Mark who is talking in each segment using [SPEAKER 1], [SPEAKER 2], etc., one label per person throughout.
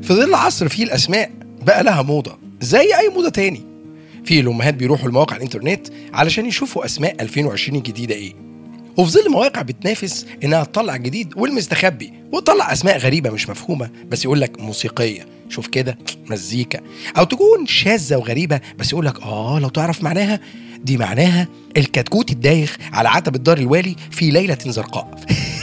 [SPEAKER 1] في ظل عصر فيه الاسماء بقى لها موضه زي اي موضه تاني في الامهات بيروحوا لمواقع الانترنت علشان يشوفوا اسماء 2020 الجديده ايه وفي ظل مواقع بتنافس انها تطلع جديد والمستخبي وتطلع اسماء غريبه مش مفهومه بس يقول لك موسيقيه شوف كده مزيكا او تكون شاذه وغريبه بس يقول لك اه لو تعرف معناها دي معناها الكتكوت الدايخ على عتبة دار الوالي في ليلة زرقاء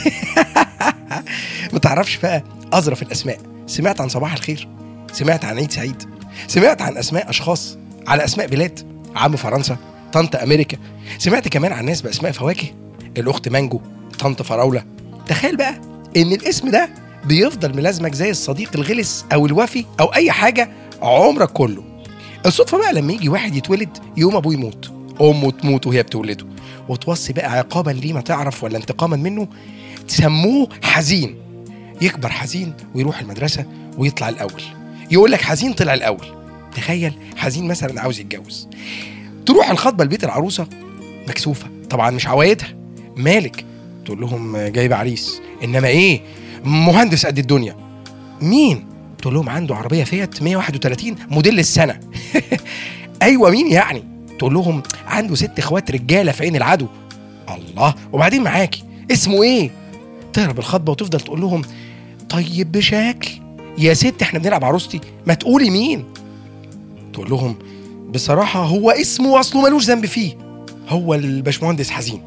[SPEAKER 1] ما تعرفش بقى أظرف الأسماء سمعت عن صباح الخير سمعت عن عيد سعيد سمعت عن أسماء أشخاص على أسماء بلاد عم فرنسا طنط أمريكا سمعت كمان عن ناس بأسماء فواكه الأخت مانجو طنط فراولة تخيل بقى إن الاسم ده بيفضل ملازمك زي الصديق الغلس أو الوفي أو أي حاجة عمرك كله الصدفة بقى لما يجي واحد يتولد يوم أبوه يموت أمه تموت وهي بتولده وتوصي بقى عقابا ليه ما تعرف ولا انتقاما منه تسموه حزين يكبر حزين ويروح المدرسة ويطلع الأول يقول لك حزين طلع الأول تخيل حزين مثلا عاوز يتجوز تروح الخطبة لبيت العروسة مكسوفة طبعا مش عوايدها مالك تقول لهم جايبة عريس إنما إيه مهندس قد الدنيا مين تقول لهم عنده عربية فيات 131 موديل السنة أيوة مين يعني تقول لهم عنده ست اخوات رجاله في عين العدو الله وبعدين معاكي اسمه ايه تهرب الخطبه وتفضل تقول لهم طيب بشكل يا ست احنا بنلعب عروستي ما تقولي مين تقول لهم بصراحه هو اسمه اصله ملوش ذنب فيه هو الباشمهندس حزين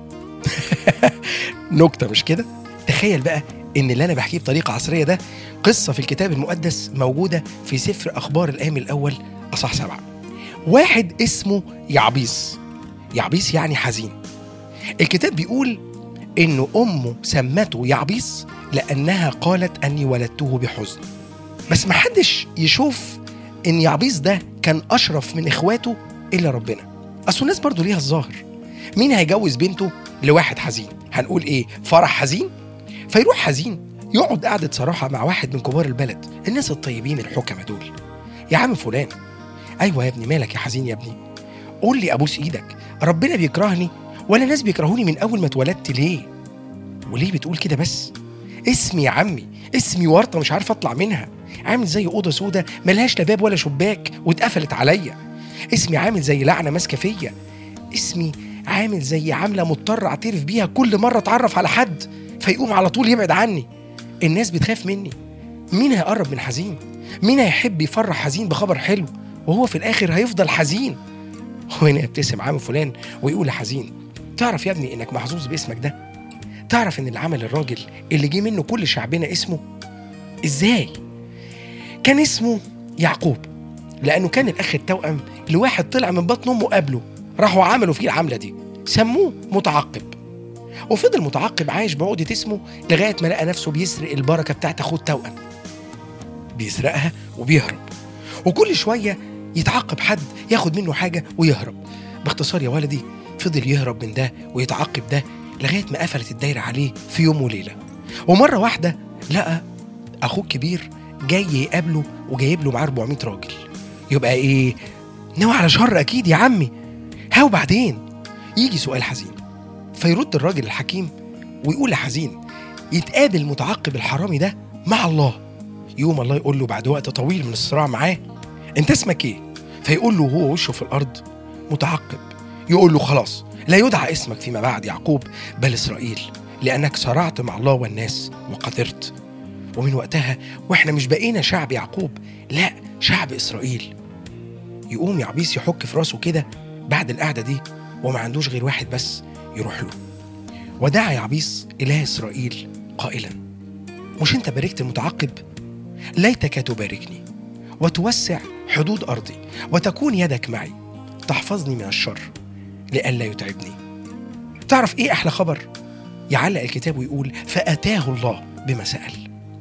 [SPEAKER 1] نكته مش كده تخيل بقى ان اللي انا بحكيه بطريقه عصريه ده قصه في الكتاب المقدس موجوده في سفر اخبار الايام الاول اصح سبعه واحد اسمه يعبيس يعبيس يعني حزين الكتاب بيقول انه امه سمته يعبيس لانها قالت اني ولدته بحزن بس ما حدش يشوف ان يعبيس ده كان اشرف من اخواته الا ربنا اصل الناس برضو ليها الظاهر مين هيجوز بنته لواحد حزين هنقول ايه فرح حزين فيروح حزين يقعد قعدة صراحة مع واحد من كبار البلد الناس الطيبين الحكمة دول يا عم فلان ايوه يا ابني مالك يا حزين يا ابني قول لي ابوس ايدك ربنا بيكرهني ولا ناس بيكرهوني من اول ما اتولدت ليه وليه بتقول كده بس اسمي يا عمي اسمي ورطه مش عارف اطلع منها عامل زي اوضه سودة ملهاش لا باب ولا شباك واتقفلت عليا اسمي عامل زي لعنه ماسكه فيا اسمي عامل زي عامله مضطر اعترف بيها كل مره اتعرف على حد فيقوم على طول يبعد عني الناس بتخاف مني مين هيقرب من حزين مين هيحب يفرح حزين بخبر حلو وهو في الاخر هيفضل حزين وهنا يبتسم عم فلان ويقول لحزين تعرف يا ابني انك محظوظ باسمك ده تعرف ان اللي عمل الراجل اللي جه منه كل شعبنا اسمه ازاي كان اسمه يعقوب لانه كان الاخ التوأم لواحد طلع من بطن امه قبله راحوا عملوا فيه العمله دي سموه متعقب وفضل متعقب عايش بعقدة اسمه لغاية ما لقى نفسه بيسرق البركة بتاعت أخوه التوأم بيسرقها وبيهرب وكل شوية يتعقب حد ياخد منه حاجة ويهرب باختصار يا ولدي فضل يهرب من ده ويتعقب ده لغاية ما قفلت الدايرة عليه في يوم وليلة ومرة واحدة لقى أخوه الكبير جاي يقابله وجايب له معاه 400 راجل يبقى إيه؟ ناوي على شر أكيد يا عمي ها وبعدين يجي سؤال حزين فيرد الراجل الحكيم ويقول لحزين يتقابل متعقب الحرامي ده مع الله يقوم الله يقول له بعد وقت طويل من الصراع معاه انت اسمك ايه فيقول له وهو وشه في الارض متعقب يقول له خلاص لا يدعى اسمك فيما بعد يعقوب بل اسرائيل لانك صرعت مع الله والناس وقدرت ومن وقتها واحنا مش بقينا شعب يعقوب لا شعب اسرائيل يقوم يعبيس يحك في راسه كده بعد القعده دي وما عندوش غير واحد بس يروح له ودعا يعبيس اله اسرائيل قائلا مش انت باركت المتعقب ليتك تباركني وتوسع حدود ارضي وتكون يدك معي تحفظني من الشر لئلا يتعبني تعرف ايه احلى خبر يعلق الكتاب ويقول فاتاه الله بما سال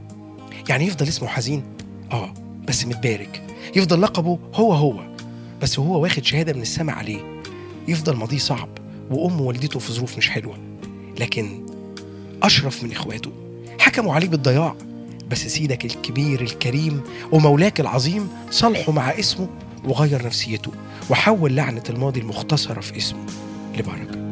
[SPEAKER 1] يعني يفضل اسمه حزين اه بس متبارك يفضل لقبه هو هو بس هو واخد شهاده من السماء عليه يفضل ماضيه صعب وامه والدته في ظروف مش حلوه لكن اشرف من اخواته حكموا عليه بالضياع بس سيدك الكبير الكريم ومولاك العظيم صالحه مع اسمه وغير نفسيته وحول لعنه الماضي المختصره في اسمه لبركه